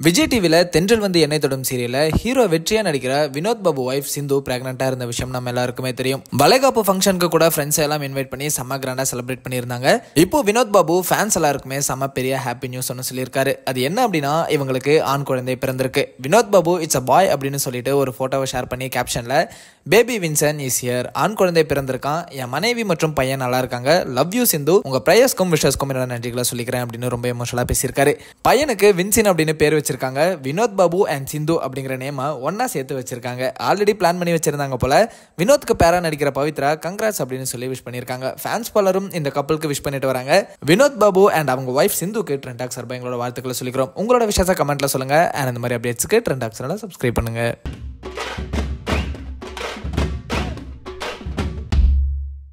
விஜய் டிவியில் தென்றல் வந்து என்னை தொடும் சீரியல்ல ஹீரோ வெற்றியா நடிக்கிற வினோத் பாபு ஒய்ஃப் சிந்து பிரெக்னெண்டா இருந்த விஷயம் நம்ம எல்லாருக்குமே தெரியும் வளைகாப்பு ஃபங்க்ஷனுக்கு கூட ஃப்ரெண்ட்ஸ் எல்லாம் இன்வைட் பண்ணி செம்ம கிராண்டா செலிப்ரேட் பண்ணியிருந்தாங்க இப்போ வினோத் பாபு ஃபேன்ஸ் எல்லாருக்குமே செம்ம பெரிய ஹாப்பி நியூஸ் ஒன்று சொல்லியிருக்காரு அது என்ன அப்படின்னா இவங்களுக்கு ஆண் குழந்தை பிறந்திருக்கு Vinod Babu it's a boy அப்படின்னு சொல்லிட்டு ஒரு போட்டோவை ஷேர் பண்ணி கேப்ஷன்ல பேபி வின்சன் இஸ் ஹியர் ஆண் குழந்தை பிறந்திருக்கான் என் மனைவி மற்றும் பையன் நல்லா இருக்காங்க லவ் யூ சிந்து உங்க பிரேயர்ஸ்க்கும் விஷஸ்க்கும் என்னோட நன்றிகளை சொல்லிக்கிறேன் அப்படின்னு ரொம்ப எமோஷனலா பேசியிருக்காரு பையனுக்கு வின்சின் அப்படின்னு பேர் வச்சிருக்காங்க வினோத் பாபு அண்ட் சிந்து அப்படிங்கிற நேம ஒன்னா சேர்த்து வச்சிருக்காங்க ஆல்ரெடி பிளான் பண்ணி வச்சிருந்தாங்க போல வினோத்க்கு பேரா நடிக்கிற பவித்ரா கங்க்ராட்ஸ் அப்படின்னு சொல்லி விஷ் பண்ணியிருக்காங்க ஃபேன்ஸ் பலரும் இந்த கப்பலுக்கு விஷ் பண்ணிட்டு வராங்க வினோத் பாபு அண்ட் அவங்க ஒய்ஃப் சிந்துக்கு ட்ரெண்டாக் சார்பாக எங்களோட வாழ்த்துக்களை சொல்லிக்கிறோம் உங்களோட விஷயத்தை கமெண்ட்ல சொல்லுங்க அண்ட் இந்த மாதிரி அப்டேட்ஸ்க்கு ட்ரெண்டாக் சேனலை சப்ஸ்கிரைப் பண்ணுங்க